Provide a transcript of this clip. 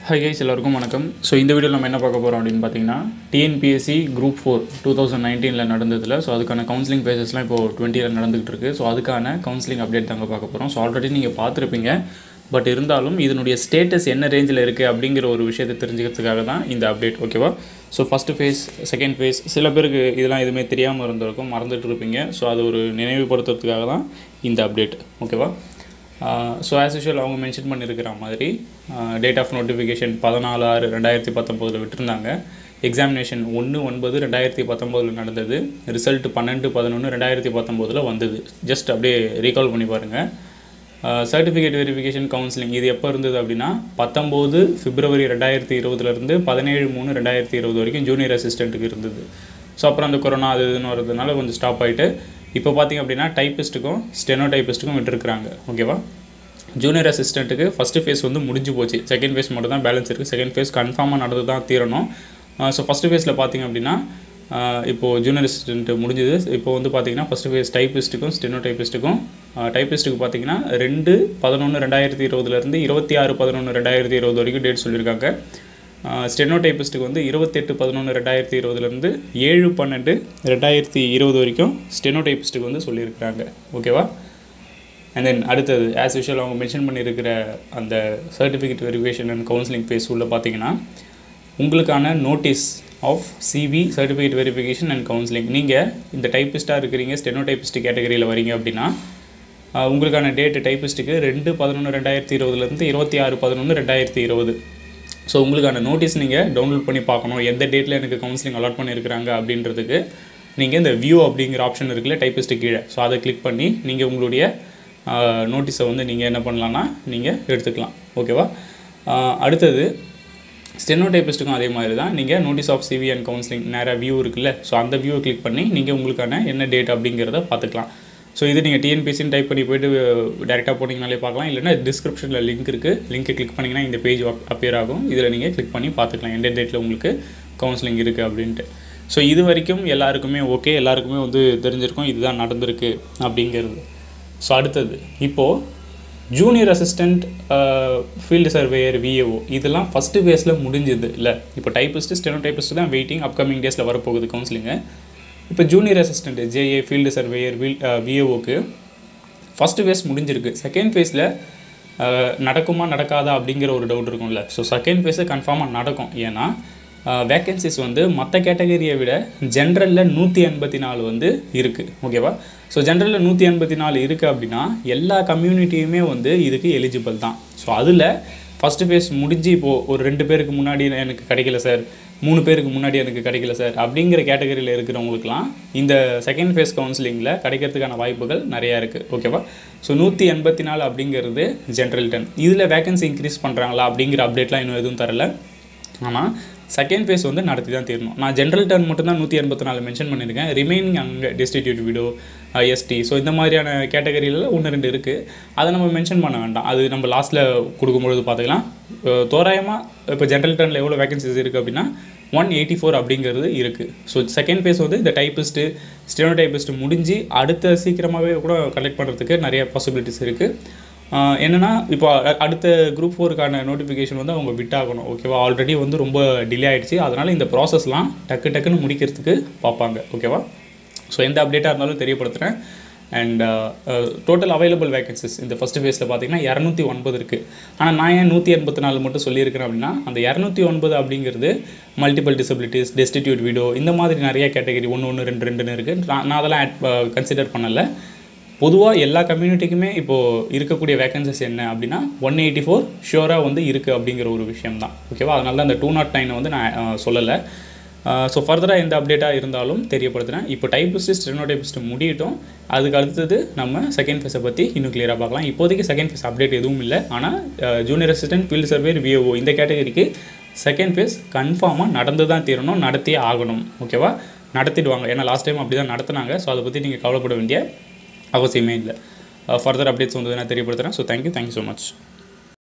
hi guys எல்லாருக்கும் வணக்கம் so இந்த வீடியோவில் நம்ம என்ன பார்க்க போகிறோம் அப்படின்னு பார்த்தீங்கன்னா TNPSC group four two thousand நைன்டீனில் நடந்ததில் ஸோ அதுக்கான கவுன்சிலிங் பேசஸ்லாம் இப்போ டுவெண்ட்டியில் நடந்துகிட்டு இருக்கு ஸோ அதுக்கான கவுன்சிலிங் அப்டேட் தாங்க பார்க்க போகிறோம் ஸோ ஆல்ரெடி நீங்கள் பார்த்துருப்பீங்க பட் இருந்தாலும் இதனுடைய ஸ்டேட்டஸ் என்ன ரேஞ்சில் இருக்குது அப்படிங்கிற ஒரு விஷயத்தை தெரிஞ்சுக்கிறதுக்காக தான் இந்த அப்டேட் ஓகேவா so first phase second phase சில பேருக்கு இதெல்லாம் எதுவுமே தெரியாமல் இருந்திருக்கும் மறந்துட்டு இருப்பீங்க ஸோ அது ஒரு நினைவுபடுத்துறதுக்காக தான் இந்த அப்டேட் ஓகேவா ஸோ ஆஸ் யூஷுவல் அவங்க மென்ஷன் பண்ணியிருக்கிற மாதிரி டேட் ஆஃப் நோட்டிஃபிகேஷன் பதினாலு ஆறு ரெண்டாயிரத்தி பத்தொம்போதில் விட்டுருந்தாங்க எக்ஸாமினேஷன் ஒன்று ஒன்பது ரெண்டாயிரத்தி பத்தொம்போதில் நடந்தது ரிசல்ட் பன்னெண்டு பதினொன்று ரெண்டாயிரத்தி பத்தொம்போதில் வந்தது ஜஸ்ட் அப்படியே ரீகால் பண்ணி பாருங்கள் சர்டிஃபிகேட் வெரிஃபிகேஷன் கவுன்சிலிங் இது எப்போ இருந்தது அப்படின்னா பத்தொம்போது பிப்ரவரி ரெண்டாயிரத்தி இருபதுலேருந்து பதினேழு மூணு ரெண்டாயிரத்தி இருபது வரைக்கும் ஜூனியர் அசிஸ்டண்ட்டுக்கு இருந்தது ஸோ அப்புறம் அந்த கொரோனா அது இதுன்னு வரதுனால கொஞ்சம் ஸ்டாப் ஆகிட்டு இப்போ பார்த்தீங்க அப்படின்னா டைப்பிஸ்ட்டுக்கும் ஸ்டெனோ டைப்பிஸ்ட்டுக்கும் விட்டுருக்குறாங்க ஓகேவா ஜூனியர் அசிஸ்டண்ட்டுக்கு ஃபஸ்ட்டு ஃபேஸ் வந்து முடிஞ்சு போச்சு செகண்ட் ஃபேஸ் மட்டும் தான் பேலன்ஸ் இருக்குது செகண்ட் ஃபேஸ் கன்ஃபார்மாக நடந்து தான் தீரணும் ஸோ ஃபஸ்ட்டு ஃபேஸில் பார்த்தீங்க அப்படின்னா இப்போது ஜூனியர் அசிஸ்டன்ட் முடிஞ்சது இப்போ வந்து பார்த்தீங்கன்னா ஃபஸ்ட்டு ஃபேஸ் டைப்பிஸ்ட்டுக்கும் ஸ்டெனோ டைப்பிஸ்ட்டுக்கும் டைப்பிஸ்ட்டுக்கு பார்த்தீங்கன்னா ரெண்டு பதினொன்று ரெண்டாயிரத்தி இருபதுலேருந்து இருபத்தி ஆறு பதினொன்று ரெண்டாயிரத்தி இருபது வரைக்கும் டேட் சொல்லியிருக்காங்க ஸ்டெனோ டைப்பிஸ்ட்டுக்கு வந்து இருபத்தெட்டு பதினொன்று ரெண்டாயிரத்தி இருபதுலேருந்து ஏழு பன்னெண்டு ரெண்டாயிரத்தி இருபது வரைக்கும் ஸ்டெனோ டைப்பிஸ்ட்டுக்கு வந்து சொல்லியிருக்கிறாங்க ஓகேவா அண்ட் தென் அடுத்தது ஆஸ் யூஷுவல் அவங்க மென்ஷன் பண்ணியிருக்கிற அந்த certificate verification and counselling phase உள்ள பார்த்தீங்கன்னா உங்களுக்கான notice of CV certificate verification and counselling நீங்கள் இந்த டைப்பிஸ்ட்டாக இருக்கிறீங்க ஸ்டெனோ டைப்பிஸ்ட் கேட்டகரியில் வரீங்க அப்படின்னா உங்களுக்கான டேட்டு டைப்பிஸ்ட்டுக்கு ரெண்டு பதினொன்று ரெண்டாயிரத்தி இருபதுலேருந்து இருபத்தி ஆறு பதினொன்று ரெண்டாயிரத்தி இருபது ஸோ உங்களுக்கான நோட்டீஸ் நீங்கள் டவுன்லோட் பண்ணி பார்க்கணும் எந்த டேட்டில் எனக்கு கவுன்சிலிங் அலாட் பண்ணியிருக்கிறாங்க அப்படின்றதுக்கு நீங்கள் இந்த வியூ அப்படிங்கிற ஆப்ஷன் இருக்குல்ல டைப்பிஸ்ட்டு கீழே ஸோ அதை கிளிக் பண்ணி நீங்கள் உங்களுடைய நோட்டீஸை வந்து நீங்கள் என்ன பண்ணலான்னா நீங்கள் எடுத்துக்கலாம் ஓகேவா அடுத்தது ஸ்டெனோ டைப்பிஸ்ட்டுக்கும் அதே மாதிரி தான் நீங்கள் notice of CV and counselling நேராக வியூ இருக்குல்ல ஸோ அந்த வியூவை கிளிக் பண்ணி நீங்கள் உங்களுக்கான என்ன டேட் அப்படிங்கிறத பார்த்துக்கலாம் ஸோ இது நீங்கள் டிஎன்பிசின்னு டைப் பண்ணி போய்ட்டு டேரெக்டாக போனீங்கனாலே பார்க்கலாம் இல்லைனா டிஸ்கிரிப்ஷனில் லிங்க் இருக்குது லிங்க்கை கிளிக் பண்ணிங்கன்னா இந்த பேஜ் அப்பியர் ஆகும் இதில் நீங்கள் கிளிக் பண்ணி பார்த்துக்கலாம் எந்த டேட்டில் உங்களுக்கு கவுன்சிலிங் இருக்குது அப்படின்ட்டு ஸோ இது வரைக்கும் எல்லாருக்குமே ஓகே எல்லாருக்குமே வந்து தெரிஞ்சிருக்கும் இதுதான் நடந்திருக்கு அப்படிங்கிறது ஸோ அடுத்தது இப்போது junior assistant field surveyor VAO இதெல்லாம் ஃபஸ்ட்டு ஃபேஸில் முடிஞ்சது இல்லை இப்போ டைப்பிஸ்ட்டு ஸ்டெனோ டைப்பிஸ்ட்டு தான் வெயிட்டிங் அப்கமிங் டேஸில் வரப்போகுது கவுன்சிலிங்கு இப்போ junior assistant JA field surveyor will விஏஓக்கு ஃபஸ்ட்டு ஃபேஸ் முடிஞ்சிருக்கு செகண்ட் ஃபேஸில் நடக்குமா நடக்காதா அப்படிங்கிற ஒரு டவுட் இருக்கும்ல ஸோ செகண்ட் ஃபேஸு கன்ஃபார்மாக நடக்கும் ஏன்னா வேக்கன்சிஸ் வந்து மற்ற கேட்டகரியை விட ஜென்ரலில் நூற்றி எண்பத்தி நாலு வந்து இருக்குது ஓகேவா ஸோ ஜென்ரலில் நூற்றி எண்பத்தி நாலு இருக்குது அப்படின்னா எல்லா கம்யூனிட்டியுமே வந்து இதுக்கு எலிஜிபிள் தான் ஸோ அதில் ஃபஸ்ட்டு ஃபேஸ் முடிஞ்சு இப்போது ஒரு ரெண்டு பேருக்கு முன்னாடி எனக்கு கிடைக்கல சார் மூணு பேருக்கு முன்னாடி எனக்கு கிடைக்கல சார் அப்படிங்கிற கேட்டகரியில் இருக்கிறவங்களுக்குலாம் இந்த செகண்ட் ஃபேஸ் கவுன்சிலிங்கில் கிடைக்கிறதுக்கான வாய்ப்புகள் நிறையா இருக்குது ஓகேவா ஸோ நூற்றி எண்பத்தி நாலு அப்படிங்கிறது ஜென்ரல் டென் இதில் வேகன்சி இன்க்ரீஸ் பண்ணுறாங்களா அப்படிங்கிற அப்டேட்லாம் இன்னும் எதுவும் தரல ஆனால் செகண்ட் ஃபேஸ் வந்து நடத்தி தான் தீரணும் நான் ஜென்ரல் டர்ன் மட்டும் தான் நூற்றி எண்பத்தி நாலு மென்ஷன் பண்ணியிருக்கேன் ரிமைனிங் அங்கே டிஸ்டிடியூட் விடோ எஸ்டி ஸோ இந்த மாதிரியான கேட்டகரியில் ஒன்று ரெண்டு இருக்குது அதை நம்ம மென்ஷன் பண்ண வேண்டாம் அது நம்ம லாஸ்ட்டில் கொடுக்கும்பொழுது பார்த்துக்கலாம் தோராயமாக இப்போ ஜென்ரல் டர்னில் எவ்வளோ வேகன்சிஸ் இருக்குது அப்படின்னா ஒன் எயிட்டி ஃபோர் அப்படிங்கிறது இருக்குது ஸோ செகண்ட் ஃபேஸ் வந்து இந்த டைப்பிஸ்ட்டு ஸ்டெனோ டைப்பிஸ்ட்டு முடிஞ்சு அடுத்த சீக்கிரமாகவே கூட கலெக்ட் பண்ணுறதுக்கு நிறைய பாசிபிலிட்டிஸ் இருக்குது என்னென்னா இப்போ அடுத்த குரூப் ஃபோருக்கான நோட்டிஃபிகேஷன் வந்து அவங்க விட்டாகணும் ஓகேவா ஆல்ரெடி வந்து ரொம்ப டிலே ஆகிடுச்சு அதனால் இந்த ப்ராசஸ்லாம் டக்கு டக்குன்னு முடிக்கிறதுக்கு பார்ப்பாங்க ஓகேவா ஸோ எந்த அப்டேட்டாக இருந்தாலும் தெரியப்படுத்துகிறேன் அண்ட் டோட்டல் அவைலபிள் வேகன்சிஸ் இந்த ஃபஸ்ட்டு ஃபேஸில் பார்த்தீங்கன்னா இரநூத்தி ஒன்பது இருக்குது ஆனால் நான் ஏன் நூற்றி எண்பத்தி நாலு மட்டும் சொல்லியிருக்கிறேன் அப்படின்னா அந்த இரநூத்தி ஒன்பது அப்படிங்கிறது மல்டிபிள் டிசபிலிட்டிஸ் டெஸ்டிடியூட் வீடோ இந்த மாதிரி நிறைய கேட்டகரி ஒன்று ஒன்று ரெண்டு ரெண்டுன்னு இருக்குது நான் நான் அதெல்லாம் ஆட் கன்சிடர் பண்ணலை பொதுவாக எல்லா கம்யூனிட்டிக்குமே இப்போது இருக்கக்கூடிய வேகன்சிஸ் என்ன அப்படின்னா ஒன் எயிட்டி ஃபோர் ஷியோராக வந்து இருக்குது அப்படிங்கிற ஒரு விஷயம் தான் ஓகேவா அதனால தான் அந்த டூ நாட் நைனை வந்து நான் சொல்லலை ஸோ ஃபர்தராக எந்த அப்டேட்டாக இருந்தாலும் தெரியப்படுத்துகிறேன் இப்போ டைப்பிஸ்ட்டு ஸ்டெனோ டைப்பிஸ்ட்டு முடியட்டும் அதுக்கு அடுத்தது நம்ம செகண்ட் ஃபேஸை பற்றி இன்னும் கிளியராக பார்க்கலாம் இப்போதைக்கு செகண்ட் ஃபேஸ் அப்டேட் எதுவும் இல்லை ஆனால் junior assistant field surveyor VAO இந்த கேட்டகரிக்கு செகண்ட் ஃபேஸ் கன்ஃபார்மாக நடந்து தான் தீரணும் நடத்தியே ஆகணும் ஓகேவா நடத்திடுவாங்க ஏன்னா லாஸ்ட் டைம் அப்படி தான் நடத்துனாங்க ஸோ அதை பற்றி நீங்கள் கவலைப்பட வேண்டிய அவசியமே இல்லை ஃபர்தர் அப்டேட்ஸ் வந்து நான் தெரியப்படுத்துகிறேன் so thank you thank you so much